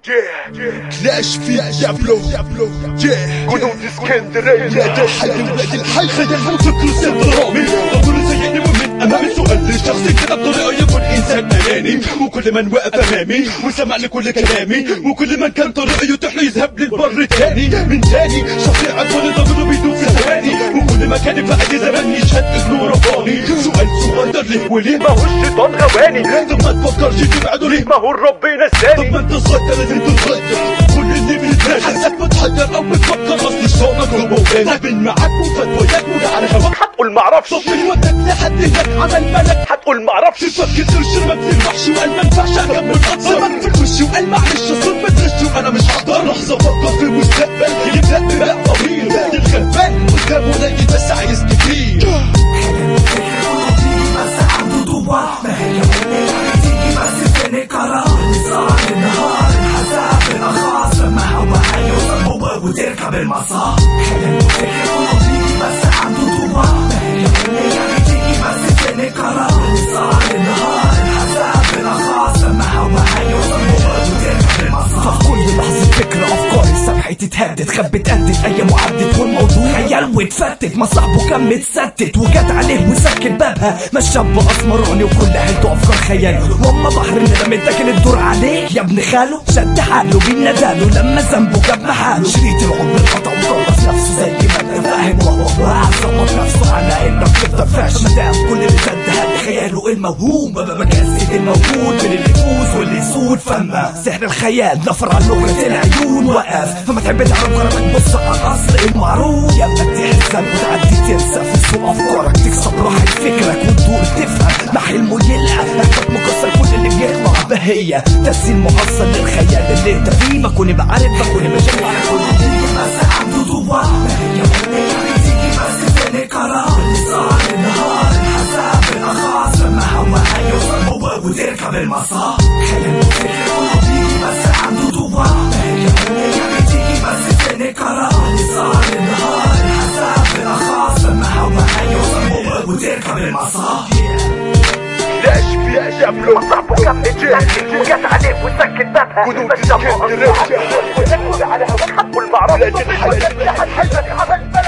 كلاش في ديابلو جنود اسكندرية نادي الحي ولاد الحي خيال موسيقى سندرومي ضروري زيني ومن امامي سؤال شخصي كده بطريقه يكون انسان اناني وكل من واقف امامي وسمع لكل كلامي وكل من كان طريقه يتيح له يذهب للبر التاني من تاني شخصي عدواني ضميره بيدوب في ثواني وكل مكان في اي زمان يشهد اسمه رباني سؤال صغير ليه وليه ما هو الشيطان غواني طب ما تفكرش تبعده ليه ما هو الرب طب نساني ما انت صغير لازم تتغير كل اللي بيتغير حاسك بتحير او بتفكر اصل الشوطك جوه من معاك وفتوياك وجعل هواك هتقول معرفش طب من ودك لحد هناك عمل ملك هتقول معرفش تفكر ترش رمك في الوحش وقال ما ينفعش اكمل اكثر رمك في الوش وقال معلش الصوت ما ترش وانا مش هقدر لحظه افكر في المستقبل يبدا بباع طويل الغلبان قدامه لاقي بس عايز كتير وتركب المسار حلم وفكر كله بيجي بس عنده طوبة ما هي أغنية بتيجي بس تاني قرار صار النهار الحساب بالأخص لما هو هيوصل وتركب المسار في كل لحظة فكرة أفكاري سمحي تتهدد خبت قدت أيام وعدت والموضوع خيال واتفتت ما صاحبه كان متستت وجت عليه وسكت بابها ما الشاب أسمراني وكل حيلته أفكار خيال وأما بحر الندم كان الدور عليه يا ابن خاله شد حاله بيناداله لما ذنبه جاب محاله شريط العمر انقطع وخلص نفسه زي ما انت فاهم وهو واعي ظبط نفسه على انك تفضل فاشل ما دام كل اللي سد هد خياله الموهوم بابا مكاسد الموجود من اللي يفوز واللي يسود فما سحر الخيال نفر على لغة العيون وقف فما تحب تعرف غرضك بص على الاصل المعروف يا انك تحزن وتعدي تنسى في سوق افكارك تكسب راحة فكرك وتدور تفهم مع حلمه يلقى احبك مكسر كل اللي بيخلق بهية تسيل محصل للخيال اللي انت فيه بكون بعرف بكون مجمع كل بتيجي بس عنده طوبة ما هي أغنية بتيجي بس تاني قرار صار النهار الحساب بالأخص لما هو هيوصل هو وتركب المسار حلم وفكر كله بيجي بس عنده طوبة ما هي أغنية بتيجي بس تاني قرار صار النهار الحساب بالأخص لما هو هيوصل هو وتركب المسار لاش في ديابلو صاحبه كان متسكت وجت عليه وسكت بابها جنود بس لما اسكندرية أصبح على هواك هتقول معرفش ولاد الحي. حياتك عمل بلد